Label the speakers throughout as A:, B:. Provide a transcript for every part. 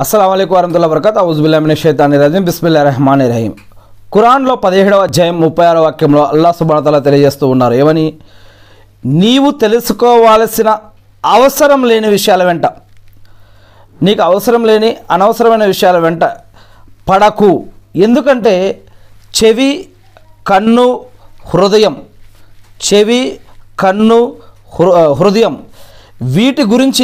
A: అస్సలం అయికు వరహతుల్లా వరకత్ ఔజుబుల్లామిన షైతాని రజీం బిస్మిల్లా రెహమాన్ రహీం ఖురాన్లో పదిహేడవ అధ్యాయం ముప్పై ఆరో వాక్యంలో అల్లా సుబానతల తెలియజేస్తూ ఉన్నారు ఏమని నీవు తెలుసుకోవాల్సిన అవసరం లేని విషయాల వెంట నీకు అవసరం లేని అనవసరమైన విషయాల వెంట పడకు ఎందుకంటే చెవి కన్ను హృదయం చెవి కన్ను హృ- హృదయం వీటి గురించి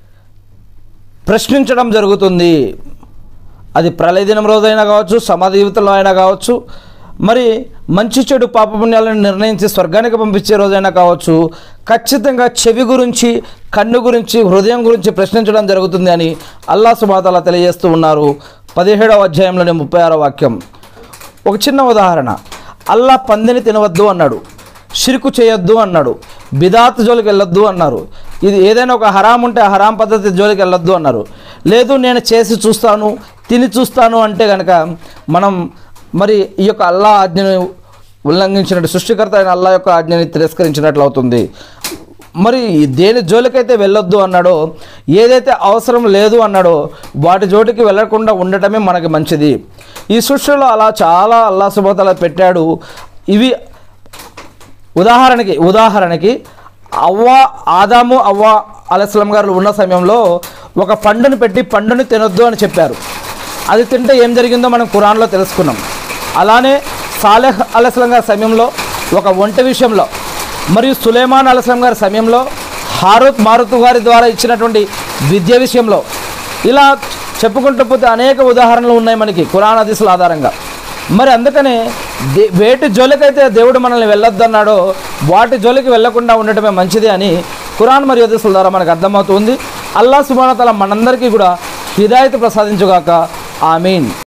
A: ప్రశ్నించడం జరుగుతుంది అది ప్రళయ దినం రోజైనా కావచ్చు సమాధి జీవితంలో అయినా కావచ్చు మరి మంచి చెడు పాపపుణ్యాలను నిర్ణయించి స్వర్గానికి పంపించే రోజైనా కావచ్చు ఖచ్చితంగా చెవి గురించి కన్ను గురించి హృదయం గురించి ప్రశ్నించడం జరుగుతుంది అని అల్లా సుబాతాల తెలియజేస్తూ ఉన్నారు పదిహేడవ అధ్యాయంలోని ముప్పై ఆరో వాక్యం ఒక చిన్న ఉదాహరణ అల్లా పందిని తినవద్దు అన్నాడు షిరుకు చేయొద్దు అన్నాడు బిదాత్ జోలికి వెళ్ళొద్దు అన్నారు ఇది ఏదైనా ఒక హరాం ఉంటే ఆ హరాం పద్ధతి జోలికి వెళ్ళొద్దు అన్నారు లేదు నేను చేసి చూస్తాను తిని చూస్తాను అంటే కనుక మనం మరి ఈ యొక్క అల్లా ఆజ్ఞను ఉల్లంఘించినట్టు సృష్టికర్త అయిన అల్లా యొక్క ఆజ్ఞని తిరస్కరించినట్లు అవుతుంది మరి దేని జోలికైతే వెళ్ళొద్దు అన్నాడో ఏదైతే అవసరం లేదు అన్నాడో వాటి జోటికి వెళ్ళకుండా ఉండటమే మనకి మంచిది ఈ సృష్టిలో అలా చాలా అల్లా సుబతల పెట్టాడు ఇవి ఉదాహరణకి ఉదాహరణకి అవ్వ ఆదాము అవ్వ అలస్లం గారు ఉన్న సమయంలో ఒక పండుని పెట్టి పండుని తినొద్దు అని చెప్పారు అది తింటే ఏం జరిగిందో మనం ఖురాన్లో తెలుసుకున్నాం అలానే సాలెహ్ అలస్లం గారి సమయంలో ఒక ఒంట విషయంలో మరియు సులేమాన్ అలస్లం గారి సమయంలో హారూత్ మారుతు గారి ద్వారా ఇచ్చినటువంటి విద్య విషయంలో ఇలా చెప్పుకుంటూ పోతే అనేక ఉదాహరణలు ఉన్నాయి మనకి ఖురాన్ హదీసుల ఆధారంగా మరి అందుకనే దే వేటి జోలికైతే దేవుడు మనల్ని వెళ్ళొద్దన్నాడో వాటి జోలికి వెళ్లకుండా ఉండటమే మంచిది అని ఖురాన్ మరియు హదీసుల ద్వారా మనకు అర్థమవుతుంది అల్లా సుబానతల మనందరికీ కూడా హిదాయత్ ప్రసాదించుగాక ఆమీన్